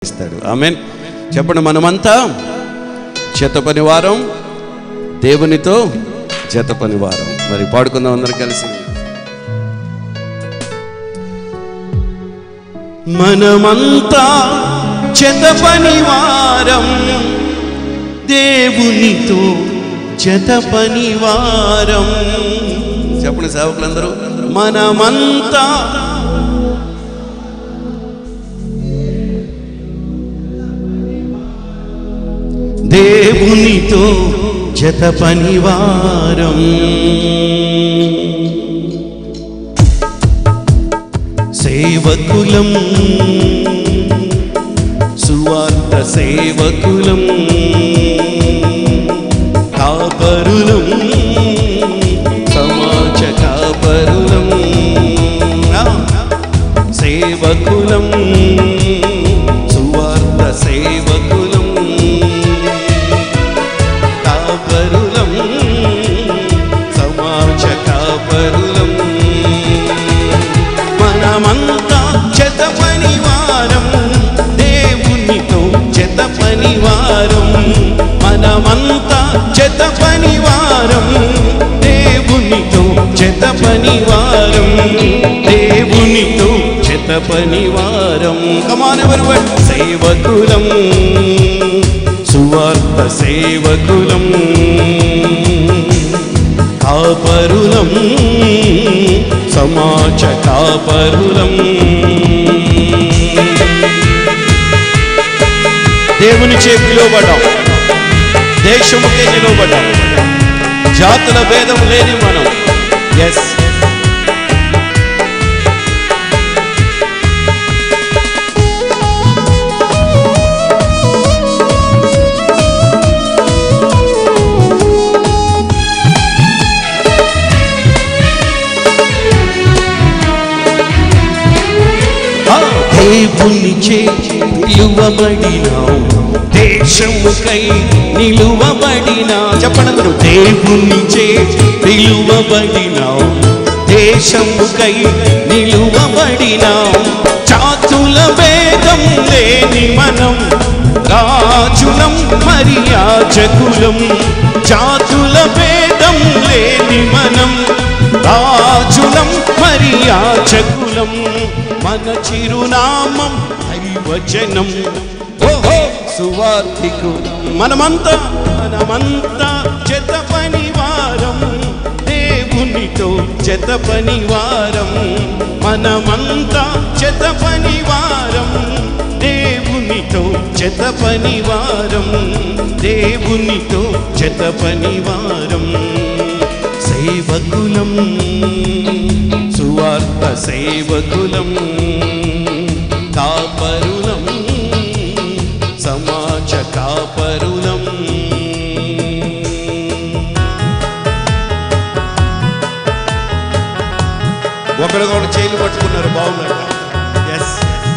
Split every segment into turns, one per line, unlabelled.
ఇస్తాడు ఆమెన్ చెప్పండి మనమంతా చేత పనివారం దేవునితో చేత పనివారం మరి పాడుకుందాం అందరు కలిసి మనమంతా చెత పనివారం దేవునితో చెత పనివారం చెప్పండి సేవకులందరూ మనమంతా దేవునితో జత పనివారం సేవకులం సువార్త సేవకులం కాపరులం సమాజ కాపరులం ఆ, సేవకులం సువార్త సేవకులం కాపరులం సమాజ కాపరులం మనమంతా చెత పనివారం దేవునితో చెత పనివారం మనమంతా చెత పనివారం దేవునితో చెత పనివారం దేవునితో చెత పనివారం కమాన్ ఎవరు సేవకులం సువార్త సేవకులం కాపరులం సమాజ కాపరులం దేవుని చే పిలువబడ్డాం దేశముకే నిలువబడ్డాం జాతుల భేదం లేని మనం ఎస్ దేవుని చే పిలువబడినాం దేశముకై నిలువబడినా చెప్పండి దేవుని చే పిలువబడినాం దేశముకై నిలువబడినాం చాతుల భేదం లేని మనం రాజులం మర్యాజకులం జాతుల భేదం లేని మనం రాజులం మర్యాజకులం మన చిరునామం దైవజనం ఓహో సువార్థికులం మనమంతా మనమంతా చెత పనివారం దేవునితో చెత పనివారం మనమంతా చెత పనివారం దేవునితో చెత పనివారం దేవునితో చెత పనివారం సేవకులం సువార్త సేవకులం కాపరులం సమాజ కాపరులం ఒకరికొకరు చేయిలు పట్టుకున్నారు బాగున్నారు ఎస్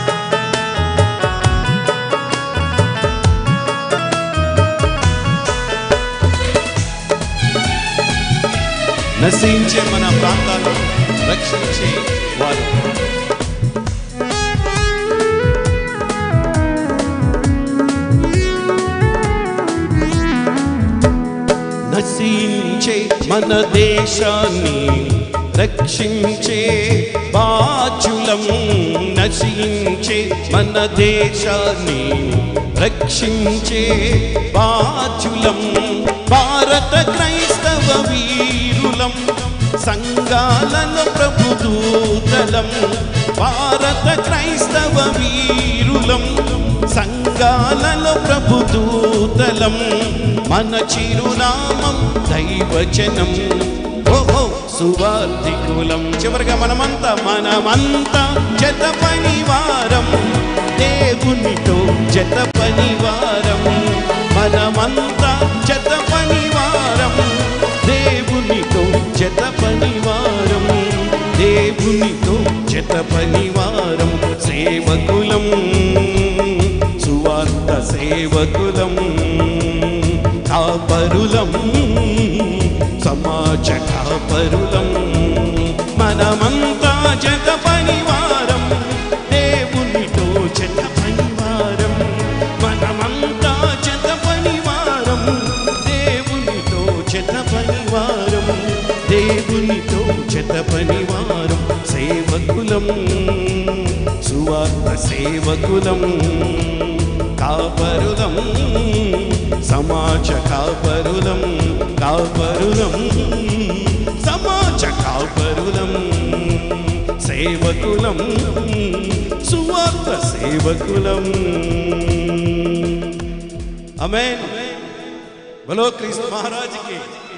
నశించే మన ప్రాంతాలను రక్షించే వారు నశించే మన దేశాన్ని రక్షించే బాచులం నశించే మన దేశాన్ని రక్షించే బాచులం భారత క్రైస్తవ వీరులం సంఘాలలో ప్రభుదూతలం భారత క్రైస్తవ వీరులం సంఘాలలో ప్రభుదూతలం మన చిరునామం దైవజనం ఓహో సువార్థికులం చివరిగా మనమంతా మనమంతా జత పనివారం దేవునితో జత పనివారం మనమంతా జత పనివారం దేవునితో జత పనివారం దేవునితో జత పనివారం సేవకులం సువార్త సేవకులం కాపరులం సమాజ కాపరులం మనమంతా జత పనివారం దేవునితో జత పనివారం
సేవకులం కాపరులం సమాజ కాపరులం కాపరులం సమాజ కాపరులం సేవకులం సువార్త సేవకులం అమేన్ బలో క్రీస్తు మహారాజుకి